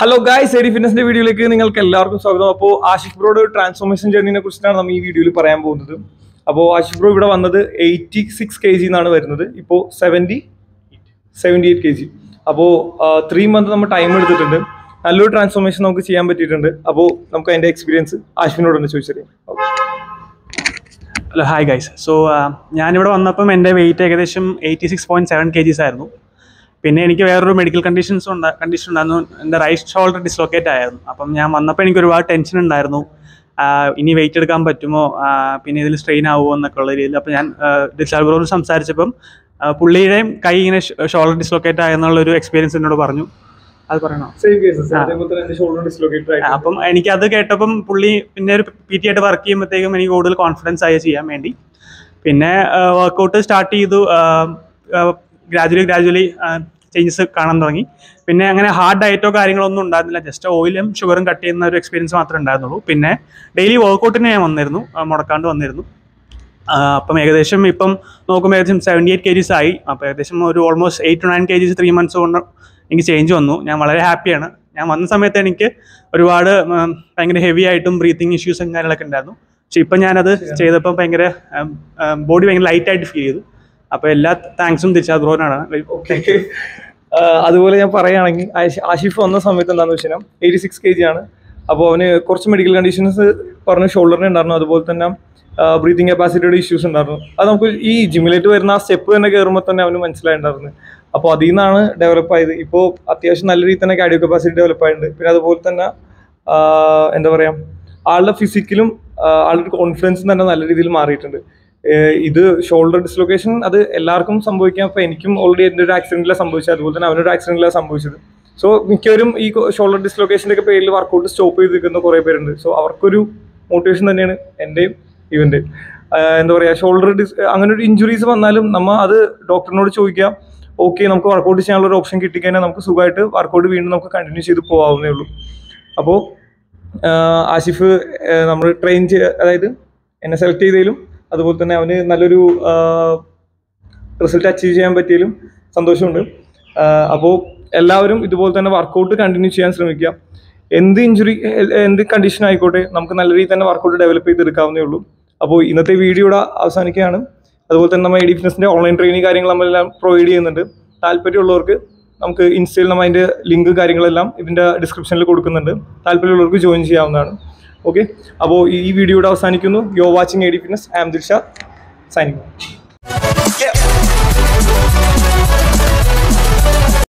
Hello guys AD ഫിറ്റ്നസിന്റെ വീഡിയോയിലേക്ക് നിങ്ങൾക്ക് എല്ലാവർക്കും സ്വാഗതം അപ്പോൾ ആഷിഫ് ബ്രോഡ് ട്രാൻസ്ഫോർമേഷൻ ജേർണിനെ കുറിച്ചിട്ടാണ് നമ്മൾ ഈ വീഡിയോയിൽ പറയാൻ പോകുന്നത് അപ്പോൾ ആഷിഫ് ബ്രോ ഇവിടെ വന്നത് എയ്റ്റി സിക്സ് കെ ജി എന്നാണ് വരുന്നത് ഇപ്പോൾ seventy seventy eight K G അപ്പോൾ ത്രീ മന്ത് നമ്മൾ ടൈം എടുത്തിട്ടുണ്ട് നല്ലൊരു ട്രാൻസ്ഫോർമേഷൻ നമുക്ക് ചെയ്യാൻ പറ്റിയിട്ടുണ്ട് അപ്പോൾ നമുക്ക് അതിൻ്റെ എക്സ്പീരിയൻസ് ആഷിഫിനോടൊന്ന് ചോദിച്ചറിയാം ഹലോ ഹായ് ഗൈസ് സോ ഞാനിവിടെ വന്നപ്പം എൻ്റെ വെയിറ്റ് ഏകദേശം eighty six point seven K Gs ആയിരുന്നു പിന്നെ എനിക്ക് വേറൊരു മെഡിക്കൽ കണ്ടീഷൻസ് ഉണ്ട് കണ്ടീഷൻ ഉണ്ടായിരുന്നു എൻ്റെ റൈറ്റ് ഷോൾഡർ ഡിസ്ലൊക്കേറ്റ് ആയിരുന്നു അപ്പം ഞാൻ വന്നപ്പോൾ എനിക്ക് ഒരുപാട് ടെൻഷൻ ഉണ്ടായിരുന്നു ആഹ് ഇനി വെയിറ്റ് എടുക്കാൻ പറ്റുമോ ആഹ് പിന്നെ ഇതിൽ സ്ട്രെയിൻ ആവുമോ എന്നൊക്കെ ഉള്ള രീതിയിൽ അപ്പോൾ ഞാൻ ഡിസ്റ്റാർബറോട് സംസാരിച്ചപ്പം ആഹ് പുള്ളിയുടെയും കൈ ഇങ്ങനെ ഷോൾഡർ ഡിസ്ലൊക്കേറ്റ് ആയെന്നുള്ളൊരു എക്സ്പീരിയൻസ് എന്നോട് പറഞ്ഞു അത് പറയണോ സെയിം കേസസ് ആ. അതേപോലെ തന്നെ എൻ്റെ ഷോൾഡർ ഡിസ്ലൊക്കേറ്റഡ് ആയിട്ട് അപ്പം എനിക്ക് അത് കേട്ടപ്പം പുള്ളി പിന്നെ ഒരു പി ടി ആയിട്ട് വർക്ക് ചെയ്യുമ്പോഴത്തേക്കും എനിക്ക് കൂടുതൽ കോൺഫിഡൻസ് ആയി ചെയ്യാൻ വേണ്ടി പിന്നെ വർക്കൗട്ട് സ്റ്റാർട്ട് ചെയ്തു ഗ്രാജുവലി ഗ്രാജുവലി ചേഞ്ചസ് കാണാൻ തുടങ്ങി പിന്നെ അങ്ങനെ ഹാർഡ് ഡയറ്റോ കാര്യങ്ങളോ ഒന്നും ഉണ്ടായിരുന്നില്ല ജസ്റ്റ് ഓയിലും ഷുഗറും കട്ട് ചെയ്യുന്ന ഒരു എക്സ്പീരിയൻസ് മാത്രമേ ഉണ്ടായിരുന്നുള്ളൂ പിന്നെ ഡെയിലി വർക്കൗട്ടിന് ഞാൻ വന്നിരുന്നു ആ, മുടക്കാണ്ട് വന്നിരുന്നു ആ, അപ്പം ഏകദേശം ഇപ്പം നോക്കുമ്പോൾ ഏകദേശം സെവൻറ്റി എയ്റ്റ് കെ ജീസ് ആയി അപ്പോൾ ഏകദേശം ഒരു almost eight to nine K Gs three months കൊണ്ട് എനിക്ക് ചേഞ്ച് വന്നു ഞാൻ വളരെ ഹാപ്പിയാണ് ഞാൻ വന്ന സമയത്ത് എനിക്ക് ഒരുപാട് ഉം, ഭയങ്കര ഹെവി ആയിട്ടും ബ്രീത്തിങ് ഇഷ്യൂസും കാര്യങ്ങളൊക്കെ ഉണ്ടായിരുന്നു പക്ഷെ ഇപ്പം ഞാനത് ചെയ്തപ്പോൾ ഭയങ്കര ബോഡി ഭയങ്കര ലൈറ്റ് ആയിട്ട് ഫീൽ ചെയ്തു അപ്പോൾ എല്ലാ താങ്ക്സും തിരിച്ചാ ബ്രോനാണ് ഓക്കെ അതുപോലെ ഞാൻ പറയുകയാണെങ്കിൽ ആഷി- ആഷിഫ് വന്ന സമയത്ത് എന്താണെന്ന് വെച്ച് കഴിഞ്ഞാൽ എയ്റ്റി സിക്സ് കെ ജി ആണ് അപ്പോൾ അവന് കുറച്ച് മെഡിക്കൽ കണ്ടീഷൻസ് പറഞ്ഞ ഷോൾഡറിന് ഉണ്ടായിരുന്നു അതുപോലെ തന്നെ ബ്രീതിങ് കപ്പാസിറ്റിയുടെ ഇഷ്യൂസ് ഉണ്ടായിരുന്നു അത് നമുക്ക് ഈ ജിമ്മിലേക്ക് വരുന്ന ആ സ്റ്റെപ്പ് തന്നെ കയറുമ്പോൾ തന്നെ അവന് മനസ്സിലായിട്ടുണ്ടായിരുന്നു അപ്പോൾ അതിൽ നിന്നാണ് ഡെവലപ്പ് ആയത് ഇപ്പോൾ അത്യാവശ്യം നല്ല രീതിയിൽ തന്നെ കാർഡിയോ കപ്പാസിറ്റി ഡെവലപ്പ് ആയിട്ടുണ്ട് പിന്നെ അതുപോലെ തന്നെ ആ, എന്താ പറയുക ആളുടെ ഫിസിക്കലും ആളുടെ കോൺഫിഡൻസും തന്നെ നല്ല രീതിയിൽ മാറിയിട്ടുണ്ട് ഏഹ് ഇത് ഷോൾഡർ ഡിസ്ലൊക്കേഷൻ അത് എല്ലാവർക്കും സംഭവിക്കാം അപ്പോൾ എനിക്കും ഓൾറെഡി എൻ്റെ ഒരു ആക്സിഡൻറ്റിലാണ് സംഭവിച്ചത് അതുപോലെ തന്നെ അവനൊരു ആക്സിഡൻറ്റിലാണ് സംഭവിച്ചത് സോ മിക്കവരും ഈ ഷോൾഡർ ഡിസ്ലൊക്കേഷൻ്റെ ഒക്കെ പേരിൽ വർക്കൗട്ട് സ്റ്റോപ്പ് ചെയ്ത് നിൽക്കുന്ന കുറേ പേരുണ്ട് സോ അവർക്കൊരു മോട്ടിവേഷൻ തന്നെയാണ് എൻ്റെയും ഇവൻ്റെയും എന്താ പറയുക ഷോൾഡർ ഡിസ് അങ്ങനെ ഒരു ഇഞ്ചുറീസ് വന്നാലും നമ്മൾ അത് ഡോക്ടറിനോട് ചോദിക്കാം ഓക്കെ നമുക്ക് വർക്കൗട്ട് ചെയ്യാനുള്ള ഒരു ഓപ്ഷൻ കിട്ടിക്കഴിഞ്ഞാൽ നമുക്ക് സുഖമായിട്ട് വർക്കൗട്ട് വീണ്ടും നമുക്ക് കണ്ടിന്യൂ ചെയ്ത് പോകാവുന്നേ ഉള്ളൂ അപ്പോൾ ആസിഫ് നമ്മൾ ട്രെയിൻ ചെയ്ത് അതായത് എന്നെ സെലക്ട് ചെയ്തതിലും അതുപോലെ തന്നെ അവന് നല്ലൊരു റിസൾട്ട് അച്ചീവ് ചെയ്യാൻ പറ്റിയതിലും സന്തോഷമുണ്ട് അപ്പോൾ എല്ലാവരും ഇതുപോലെ തന്നെ വർക്കൗട്ട് കണ്ടിന്യൂ ചെയ്യാൻ ശ്രമിക്കുക എന്ത് ഇഞ്ചുറി എന്ത് കണ്ടീഷൻ ആയിക്കോട്ടെ നമുക്ക് നല്ല രീതിയിൽ തന്നെ വർക്കൗട്ട് ഡെവലപ്പ് ചെയ്തെടുക്കാവുന്നേ ഉള്ളൂ അപ്പോൾ ഇന്നത്തെ വീഡിയോ ഇവിടെ അവസാനിക്കുകയാണ് അതുപോലെ തന്നെ നമ്മൾ എഡി ഫിറ്റ്നസിൻ്റെ ഓൺലൈൻ ട്രെയിനിങ് കാര്യങ്ങൾ നമ്മളെല്ലാം പ്രൊവൈഡ് ചെയ്യുന്നുണ്ട് താല്പര്യമുള്ളവർക്ക് നമുക്ക് ഇൻസ്റ്റയിൽ നമ്മൾ അതിൻ്റെ ലിങ്ക് കാര്യങ്ങളെല്ലാം ഇതിൻ്റെ ഡിസ്ക്രിപ്ഷനിൽ കൊടുക്കുന്നുണ്ട് താല്പര്യമുള്ളവർക്ക് ജോയിൻ ചെയ്യാവുന്നതാണ് ഓക്കെ അപ്പോൾ ഈ വീഡിയോ ഇവിടെ അവസാനിക്കുന്നു you watching AD fitness I'm Dilsha signing